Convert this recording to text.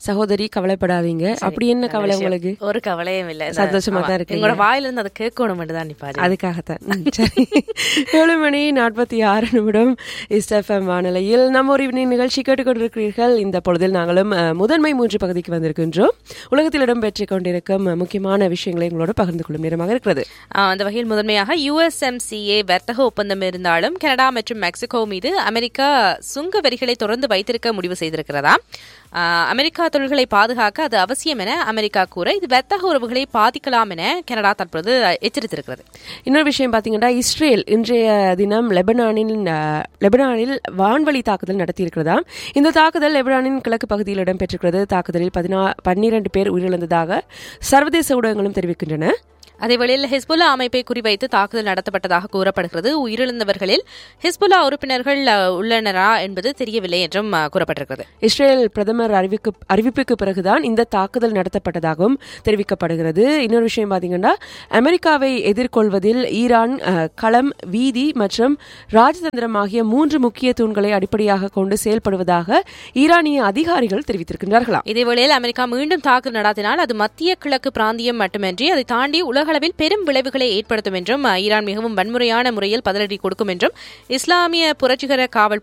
சகோதரி கவலைப்படாதீங்க அப்படி என்ன கவலை உங்களுக்கு ஒரு கவலையும் இல்ல இந்த- சந்தோஷமா தான் ஆமா. இருக்கீங்க. எங்களோட வாயில இருந்து அதை கேட்கணும் தான் நிப்பாரு அதுக்காகத்தான் ம், சரி ஏழு மணி நாற்பத்தி ஆறு நிமிடம் இஸ்எஃப்எம் வானிலையில் நம்ம ஒரு evening நிகழ்ச்சி கேட்டுக்கொண்டிருக்கிறீர்கள் இந்த பொழுதில் நாங்களும் அஹ், முதன்மை மூன்று பகுதிக்கு வந்திருக்கின்றோம் உலகத்தில் இடம்பெற்றுக் கொண்டிருக்கும் அஹ், முக்கியமான விஷயங்களை உங்களோட பகிர்ந்து கொள்ளும் நேரமாக இருக்கிறது ஆ, அந்த வகையில் முதன்மையாக யுஎஸ்எம்சிஏ வர்த்தக ஒப்பந்தம் இருந்தாலும் கனடா மற்றும் மெக்சிகோ மீது அமெரிக்கா சுங்க வரிகளை தொடர்ந்து வைத்திருக்க முடிவு செய்திருக்கிறதா ஆ, அமெரிக்கா தொழில்களை பாதுகாக்க அது அவசியம் என அமெரிக்கா கூற இது வர்த்தக உறவுகளை பாதிக்கலாம் என கனடா தற்போது எச்சரித்திருக்கிறது இன்னொரு விஷயம் பார்த்தீங்கன்னா இஸ்ரேல் இன்றைய தினம் லெபனானின் அஹ், லெபனானில் வான்வழி தாக்குதல் நடத்தியிருக்கிறதா இந்த தாக்குதல் லெபனானின் கிழக்கு பகுதியில் இடம்பெற்றிருக்கிறது தாக்குதலில் பதினா பன்னிரண்டு பேர் உயிரிழந்ததாக சர்வதேச ஊடகங்களும் தெரிவிக்கின்றன அதேவேளையில் ஹிஸ்புல்லா அமைப்பை குறிவைத்து தாக்குதல் நடத்தப்பட்டதாக கூறப்படுகிறது உயிரிழந்தவர்களில் ஹிஸ்புல்லா உறுப்பினர்கள் அ, உள்ளனரா என்பது தெரியவில்லை என்றும் அ, கூறப்பட்டிருக்கிறது இஸ்ரேல் பிரதமர் அறிவிக்கு அறிவிப்புக்கு பிறகுதான் இந்த தாக்குதல் நடத்தப்பட்டதாகவும் தெரிவிக்கப்படுகிறது இன்னொரு விஷயம் பார்த்தீங்கன்னா அமெரிக்காவை எதிர்கொள்வதில் ஈரான் அஹ், களம் வீதி மற்றும் ராஜதந்திரம் ஆகிய மூன்று முக்கிய தூண்களை அடிப்படையாக கொண்டு செயல்படுவதாக ஈரானிய அதிகாரிகள் தெரிவித்திருக்கின்றார்களாம் இதேவேளையில் அமெரிக்கா மீண்டும் தாக்குதல் நடாத்தினால் அது மத்திய கிழக்கு பிராந்தியம் மட்டுமின்றி அதை தாண்டி உலகளவில் பெரும் விளைவுகளை ஏற்படுத்தும் என்றும் அஹ், ஈரான் மிகவும் வன்முறையான முறையில் பதிலடி கொடுக்கும் என்றும் இஸ்லாமிய புரட்சிகர காவல்